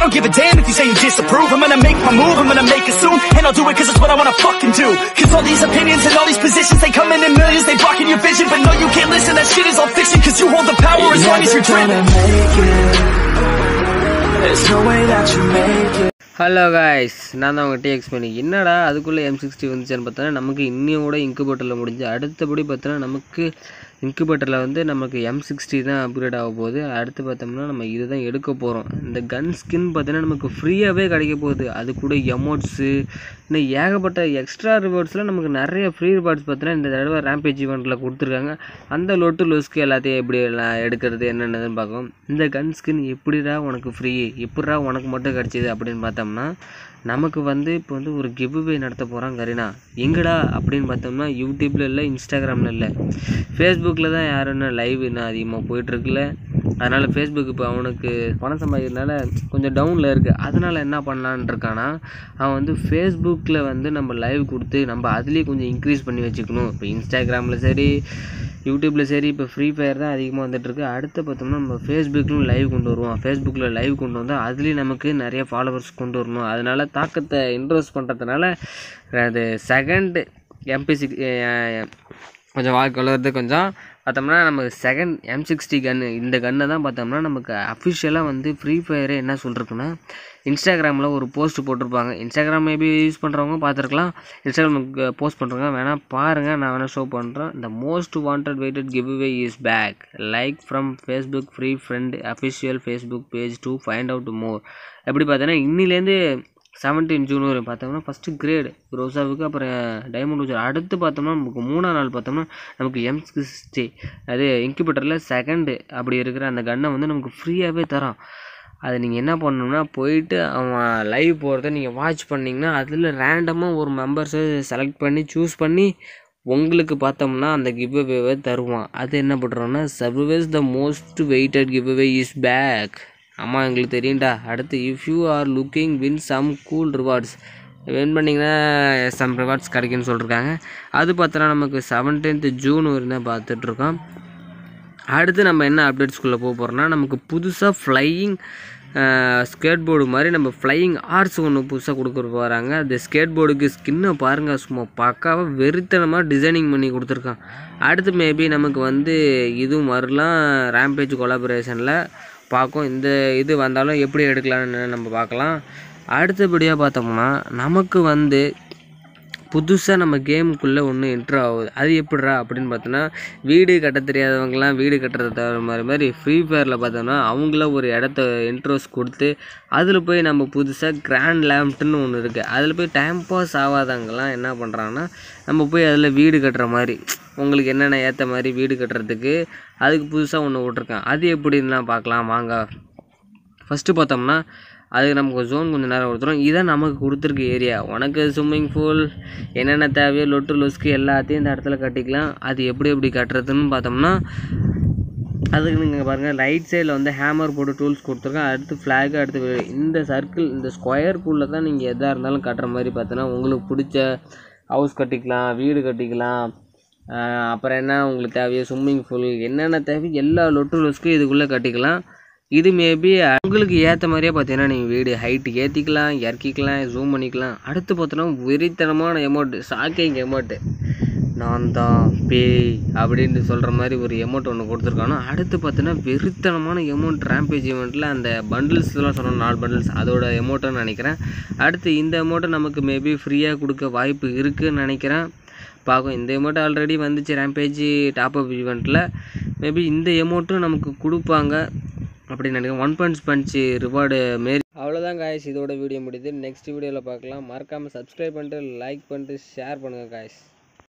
don't give a damn if you say you disapprove. I'm gonna make my move, I'm gonna make it soon. And I'll do it cause it's what I wanna fucking do. Cause all these opinions and all these positions, they come in in millions, they blocking your vision. But no, you can't listen, that shit is all fiction. Cause you hold the power as long as you're dreaming. make it. There's no way that you make it. Hello guys நான் தான் உங்கள் dx பண்ணி என்னடா அதுக்குள்ளே M sixty வந்துச்சுன்னு பார்த்தோன்னா நமக்கு இன்னும் கூட இன்குபேட்டரில் முடிஞ்சு அடுத்தபடி பார்த்தோன்னா நமக்கு இன்குபேட்டரில் வந்து நமக்கு எம் சிக்ஸ்டி தான் அப்கிரேட் ஆக போகுது அடுத்து பார்த்தோம்னா நம்ம இதுதான் எடுக்க போகிறோம் இந்த கன் ஸ்கின் பார்த்தோன்னா நமக்கு ஃப்ரீயாகவே கிடைக்க போகுது அது கூட எமோட்ஸு இன்னும் ஏகப்பட்ட எக்ஸ்ட்ரா ரிவார்ட்ஸில் நமக்கு நிறைய ஃப்ரீ ரிவார்ட்ஸ் பார்த்தோன்னா இந்த தடவை ரேம்பேஜ் ஈவெண்ட்டில் கொடுத்துருக்காங்க அந்த லொட்டு லொஸ்க்கு எல்லாத்தையும் எப்படி எல்லாம் எடுக்கிறது என்னென்னதுன்னு பார்க்கும் இந்த கன் ஸ்கின் எப்படிடா உனக்கு ஃப்ரீ எப்படிடா உனக்கு மட்டும் கிடச்சிது அப்படின்னு பார்த்தோம்னா நமக்கு வந்து இப்போ வந்து ஒரு கிவ்வே நடத்த போகிறான் கரீனா எங்கடா அப்படின்னு பார்த்தோம்னா யூடியூப்பில் இல்லை இன்ஸ்டாகிராமில் இல்லை ஃபேஸ்புக்கில் தான் யாருன்னா லைவ் இன்னும் அதிகமாக போயிட்டுருக்குல்ல அதனால் ஃபேஸ்புக் இப்போ அவனுக்கு பணம் சம்பாதிக்கிறதுனால கொஞ்சம் டவுனில் இருக்குது அதனால் என்ன பண்ணலான்னு இருக்கானா அவன் வந்து ஃபேஸ்புக்கில் வந்து நம்ம லைவ் கொடுத்து நம்ம அதுலேயே கொஞ்சம் இன்க்ரீஸ் பண்ணி வச்சுக்கணும் இப்போ இன்ஸ்டாகிராமில் சரி யூடியூப்பில் சரி இப்போ ஃப்ரீ ஃபயர் தான் அதிகமாக வந்துட்டுருக்கு அடுத்து பார்த்தோம்னா நம்ம ஃபேஸ்புக்லையும் லைவ் கொண்டு வருவோம் ஃபேஸ்புக்கில் லைவ் கொண்டு வந்தால் அதுலேயும் நமக்கு நிறைய ஃபாலோவர்ஸ் கொண்டு வரணும் அதனால் தாக்கத்தை இன்ட்ரோஸ் பண்ணுறதுனால அது செகண்ட் எம்பி சிக்ஸ் கொஞ்சம் வாழ்க்கை வளர்றது கொஞ்சம் பார்த்தோம்னா நமக்கு செகண்ட் எம் சிக்ஸ்டி கன்று இந்த கன்னை தான் பார்த்தோம்னா நமக்கு அஃபிஷியலாக வந்து ஃப்ரீ ஃபயரே என்ன சொல்லிருக்குன்னா இன்ஸ்டாகிராமில் ஒரு போஸ்ட் போட்டிருப்பாங்க இன்ஸ்டாகிராம் மேபி யூஸ் பண்ணுறவங்க பார்த்துருக்கலாம் இன்ஸ்டாகிராமுக்கு போஸ்ட் பண்ணுறவங்க வேணால் பாருங்கள் நான் வேணால் ஷோ பண்ணுறேன் the most wanted weighted giveaway is back like from Facebook free friend official Facebook page to find out more எப்படி பார்த்தோன்னா இன்னிலேருந்து செவன்டீன் ஜூன் வரை பார்த்தோம்னா ஃபஸ்ட்டு கிரேடு ரோசாவுக்கு அப்புறம் டைமண்ட் ஊஜர் அடுத்து பார்த்தோம்னா நமக்கு மூணாம் நாள் பார்த்தோம்னா நமக்கு எம் சிக்ஸ்டி அது இன்குபேட்டரில் செகண்டு அப்படி இருக்கிற அந்த கன்னை வந்து நமக்கு ஃப்ரீயாகவே தரான் அதை நீங்கள் என்ன பண்ணணும்னா போயிட்டு அவன் லைவ் போகிறத நீங்கள் வாட்ச் பண்ணிங்கன்னா அதில் ரேண்டமாக ஒரு மெம்பர்ஸை செலக்ட் பண்ணி சூஸ் பண்ணி உங்களுக்கு பார்த்தோம்னா அந்த கிவ்அவேவை தருவான் அது என்ன பண்ணுறோன்னா serves the most weighted giveaway is back ஆமாம் எங்களுக்கு தெரியும்டா அடுத்து if you are looking win some cool rewards win பண்ணிங்கன்னா சம் ரிவார்ட்ஸ் கிடைக்குன்னு சொல்லியிருக்காங்க அது பார்த்தோன்னா நமக்கு செவன்டீன்த் ஜூன் வரையும் தான் பார்த்துட்ருக்கோம் அடுத்து நம்ம என்ன அப்டேட்ஸ்குள்ளே போக போகிறோம்னா நமக்கு புதுசாக ஃப்ளையிங் ஸ்கேட் போர்டு மாதிரி நம்ம ஃப்ளையிங் ஆர்ட்ஸ் ஒன்று புதுசாக கொடுக்க போகிறாங்க அந்த ஸ்கேட் போர்டுக்கு ஸ்கின்னை பாருங்கள் சும்மா பக்காவாக வெறித்தனமாக டிசைனிங் பண்ணி கொடுத்துருக்கான் அடுத்து மேபி நமக்கு வந்து இதுவும் வரலாம் ரேம்பேஜ் கொலாபரேஷனில் பார்க்கும் இந்த இது வந்தாலும் எப்படி எடுக்கலாம்னு நம்ம பார்க்கலாம் அடுத்தபடியாக பார்த்தோம்னா நமக்கு வந்து புதுசாக நம்ம கேமுக்குள்ளே ஒன்று என்ட்ரு ஆகுது அது எப்படிடா அப்படின்னு பார்த்தோன்னா வீடு கட்ட தெரியாதவங்கலாம் வீடு கட்டுறது தவிர மாதிரி மாதிரி ஃப்ரீ ஃபயரில் பார்த்தோம்னா அவங்கள ஒரு இடத்த இன்ட்ரோஸ் கொடுத்து அதில் போய் நம்ம புதுசாக கிராண்ட் லேம்ப்ட்டுன்னு ஒன்று இருக்குது அதில் போய் டைம் பாஸ் ஆகாதவங்கலாம் என்ன பண்ணுறாங்கன்னா நம்ம போய் அதில் வீடு கட்டுற மாதிரி உங்களுக்கு என்னென்ன ஏற்ற மாதிரி வீடு கட்டுறதுக்கு அதுக்கு புதுசாக ஒன்று விட்ருக்கேன் அது எப்படின்லாம் பார்க்கலாம் வாங்க ஃபஸ்ட்டு பார்த்தோம்னா அதுக்கு நமக்கு ஜோன் கொஞ்சம் நேரம் கொடுத்துரும் இதான் நமக்கு கொடுத்துருக்க ஏரியா உனக்கு ஸ்விம்மிங் பூல் என்னென்ன தேவையோ லொட்டு லொஸ்க்கு எல்லாத்தையும் இந்த இடத்துல கட்டிக்கலாம் அது எப்படி எப்படி கட்டுறதுன்னு பார்த்தோம்னா அதுக்கு நீங்கள் பாருங்கள் ரைட் சைடில் வந்து ஹேமர் போட்டு டூல்ஸ் கொடுத்துருக்கேன் அடுத்து ஃப்ளாக் அடுத்து வே- இந்த சர்க்கிள் இந்த ஸ்கொயர் குள்ளே தான் நீங்கள் எதாக இருந்தாலும் கட்டுற மாதிரி பார்த்தோன்னா உங்களுக்கு பிடிச்ச ஹவுஸ் கட்டிக்கலாம் வீடு கட்டிக்கலாம் ஆஹ் அப்புறம் என்ன உங்களுக்கு தேவையோ ஸ்விம்மிங் பூல் என்னென்ன தேவை எல்லா லொட்டு லொஸ்க்கும் இதுக்குள்ளே கட்டிக்கலாம் இது மேபி உங்களுக்கு ஏற்ற மாதிரியே பார்த்தீங்கன்னா நீங்கள் வீடு ஹைட்டு ஏற்றிக்கலாம் இறக்கிக்கலாம் ஜூம் பண்ணிக்கலாம் அடுத்து பார்த்தோன்னா வெறித்தனமான எமௌண்ட்டு ஷாக்கிங் எமௌண்ட்டு நான் தான் பேய் அப்படின்னு சொல்கிற மாதிரி ஒரு எமௌண்ட் ஒன்று கொடுத்துருக்கானோ அடுத்து பார்த்தோன்னா வெறித்தனமான எமௌண்ட் ரேம்பேஜ் எமௌண்ட்டில் அந்த பண்டில்ஸ்லாம் சொன்னோம் நாலு பண்டில்ஸ் அதோட எமௌண்ட்டுன்னு நினைக்கிறேன் அடுத்து இந்த எமௌண்ட்டை நமக்கு மேபி ஃப்ரீயாக கொடுக்க வாய்ப்பு இருக்குதுன்னு நினைக்கிறேன் பார்க்கும் இந்த எமௌண்ட் ஆல்ரெடி வந்துச்சு ரேம்பேஜ் டாப் அப் ஈவெண்ட்டில் மேபி இந்த எமௌண்ட்டும் நமக்கு கொடுப்பாங்க அப்படின்னு நினைக்கிறேன் ஒன் பஞ்ச் பஞ்சு ரிவார்டு மாரி அவ்வளோதான் காய்ஸ் இதோட வீடியோ முடியுது நெக்ஸ்ட் வீடியோவில் பார்க்கலாம் மறக்காமல் சப்ஸ்கிரைப் பண்ணிட்டு லைக் பண்ணிட்டு ஷேர் பண்ணுங்கள் காய்ஸ்